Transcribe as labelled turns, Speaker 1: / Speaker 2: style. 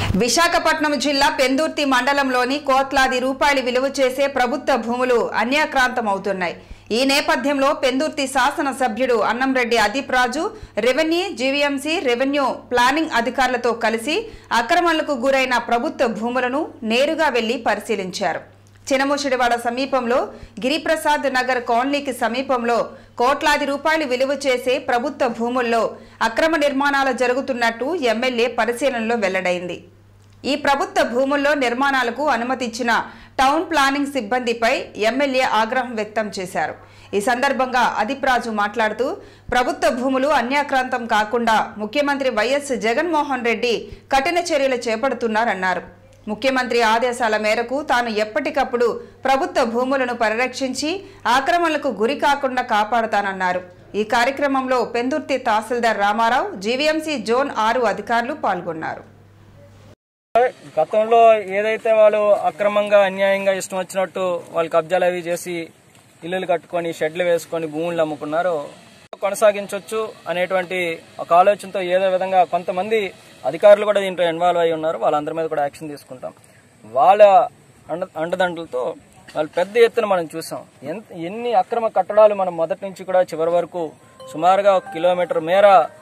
Speaker 1: విశాఖపట్నం జిల్లా పెందుర్తి మండలంలోని కోట్లాది రూపాయలు విలువ చేసే ప్రభుత్వ భూములు అన్యాక్రాంతమవుతున్నాయి ఈ నేపథ్యంలో పెందుర్తి శాసనసభ్యుడు Annamreddy Adeep Raju revenue GVMC revenue planning అధికారులతో కలిసి అక్రమాలకు గురైన ప్రభుత్వ భూములను నేరుగా వెళ్లి పరిశీలించారు చినముషిడివాడ సమీపంలో గిరిప్రసాద్ నగర్ కాలనీకి సమీపంలో కోట్లాది రూపాయలు విలువ చేసే ప్రభుత్వ భూముల్లో అక్రమ నిర్మాణాలు జరుగుతున్నట్టు ఎమ్మెల్యే పరిశీలనలో వెల్లడైంది ఈ ప్రభుత్వ భూముల్లో నిర్మాణాలకు అనుమతిచ్చిన టౌన్ ప్లానింగ్ సిబ్బందిపై ఎమ్మెల్యే ఆగ్రహం వ్యక్తం చేశారు ఈ సందర్భంగా అదిప్రాజు మాట్లాడుతూ ప్రభుత్వ భూములు అన్యాక్రాంతం కాకుండా ముఖ్యమంత్రి వైఎస్ జగన్మోహన్ రెడ్డి కఠిన చర్యలు చేపడుతున్నారన్నారు ముఖ్యమంత్రి ఆదేశాల మేరకు తాను ఎప్పటికప్పుడు ప్రభుత్వ భూములను పరిరక్షించి ఆక్రమణలకు గురి కాకుండా కాపాడుతానన్నారు ఈ కార్యక్రమంలో పెందుర్తి తహసీల్దార్ రామారావు జీవీఎంసీ జోన్ ఆరు అధికారులు పాల్గొన్నారు
Speaker 2: గతంలో ఏదైతే వాళ్ళు అక్రమంగా అన్యాయంగా ఇష్టం వచ్చినట్టు వాళ్ళు కబ్జాలు అవి చేసి ఇల్లులు కట్టుకొని షెడ్లు వేసుకొని భూములు అమ్ముకున్నారో కొనసాగించవచ్చు అనేటువంటి ఒక ఆలోచనతో ఏదో విధంగా కొంతమంది అధికారులు కూడా దీంట్లో ఇన్వాల్వ్ అయి ఉన్నారు వాళ్ళందరి మీద కూడా యాక్షన్ తీసుకుంటాం వాళ్ళ అండ అండదండలతో వాళ్ళు పెద్ద ఎత్తున మనం చూసాం ఎంత ఎన్ని అక్రమ కట్టడాలు మనం మొదటి నుంచి కూడా చివరి వరకు సుమారుగా ఒక కిలోమీటర్ మేర